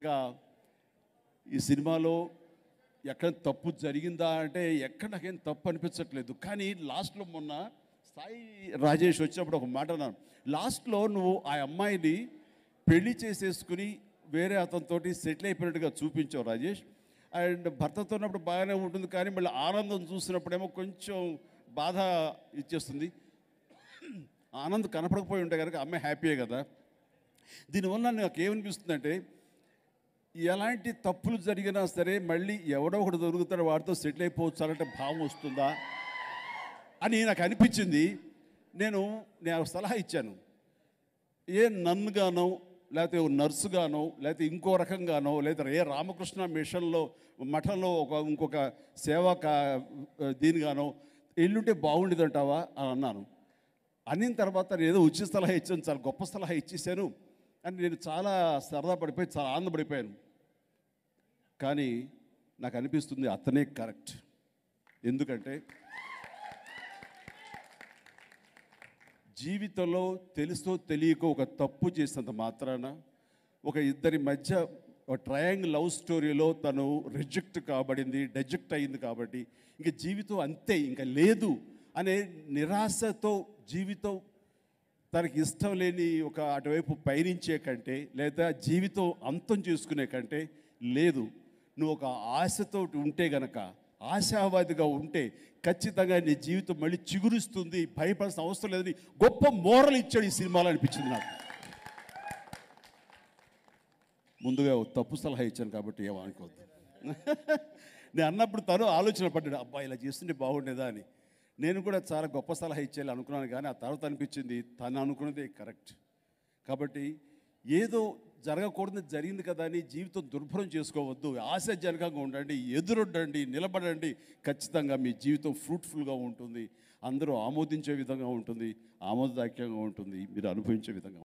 ఇంకా ఈ సినిమాలో ఎక్కడ తప్పు జరిగిందా అంటే ఎక్కడ నాకేం తప్పు అనిపించట్లేదు కానీ లాస్ట్లో మొన్న సాయి రాజేష్ వచ్చినప్పుడు ఒక మాట అన్నాను లాస్ట్లో నువ్వు ఆ అమ్మాయిని పెళ్లి చేసేసుకుని వేరే అతనితోటి సెటిల్ అయిపోయినట్టుగా చూపించావు రాజేష్ అండ్ భర్తతో ఉన్నప్పుడు బాగానే ఉంటుంది కానీ మళ్ళీ ఆనందం చూసినప్పుడేమో కొంచెం బాధ ఇచ్చేస్తుంది ఆనందం కనపడకపోయి ఉంటే కనుక అమ్మాయి హ్యాపీయే కదా దీనివల్ల నాకు ఏమనిపిస్తుందంటే ఎలాంటి తప్పులు జరిగినా సరే మళ్ళీ ఎవడో ఒకడు దొరుకుతాడు వాడితో సెటిల్ అయిపోవచ్చు అలాంటి భావం వస్తుందా అని నాకు అనిపించింది నేను నేను ఒక సలహా ఇచ్చాను ఏ నన్నుగానో లేకపోతే ఓ నర్సుగానో లేకపోతే ఇంకో రకంగానో లేదా ఏ రామకృష్ణ మిషన్లో మఠంలో ఒక ఇంకొక సేవా కా దీనిగానో ఎల్లుంటే బాగుండేదంటావా అని అన్నాను అనిన తర్వాత నేను ఏదో ఉచిత సలహా ఇచ్చాను చాలా గొప్ప సలహా ఇచ్చేసాను అని నేను చాలా సరదా పడిపోయి చాలా ఆనందపడిపోయాను కానీ నాకు అనిపిస్తుంది అతనే కరెక్ట్ ఎందుకంటే జీవితంలో తెలుసో తెలియకో ఒక తప్పు చేసినంత మాత్రాన ఒక ఇద్దరి మధ్య ఒక ట్రయాంగిల్ లవ్ స్టోరీలో తను రిజెక్ట్ కాబడింది డెజెక్ట్ అయింది కాబట్టి ఇంక జీవితం అంతే ఇంకా లేదు అనే నిరాశతో జీవితం తనకి ఇష్టం లేని ఒక అటువైపు పయనించే కంటే లేదా జీవితం అంతం చేసుకునే కంటే లేదు నువ్వు ఒక ఆశతో ఉంటే గనక ఆశావాదిగా ఉంటే ఖచ్చితంగా నీ జీవితం మళ్ళీ చిగురుస్తుంది భయపడాల్సిన అవసరం లేదని గొప్ప మోరల్ ఇచ్చాడు ఈ సినిమాలో అనిపించింది నాకు ముందుగా ఒక తప్పు సలహా ఇచ్చాను కాబట్టి ఏమనుకోవద్దు నేను అన్నప్పుడు తను ఆలోచన పడ్డాడు అబ్బా ఇలా చేస్తుంటే బాగుండేదా అని నేను కూడా చాలా గొప్ప సలహా ఇచ్చేయాలి అనుకున్నాను కానీ ఆ తర్వాత అనిపించింది తను అనుకున్నదే కరెక్ట్ కాబట్టి ఏదో జరగకూడదు జరిగింది కదా అని జీవితం దుర్భరం చేసుకోవద్దు ఆశాజనకంగా ఉండండి ఎదురొడ్డండి నిలబడండి ఖచ్చితంగా మీ జీవితం ఫ్రూట్ఫుల్గా ఉంటుంది అందరూ ఆమోదించే విధంగా ఉంటుంది ఆమోదదాయకంగా ఉంటుంది మీరు అనుభవించే విధంగా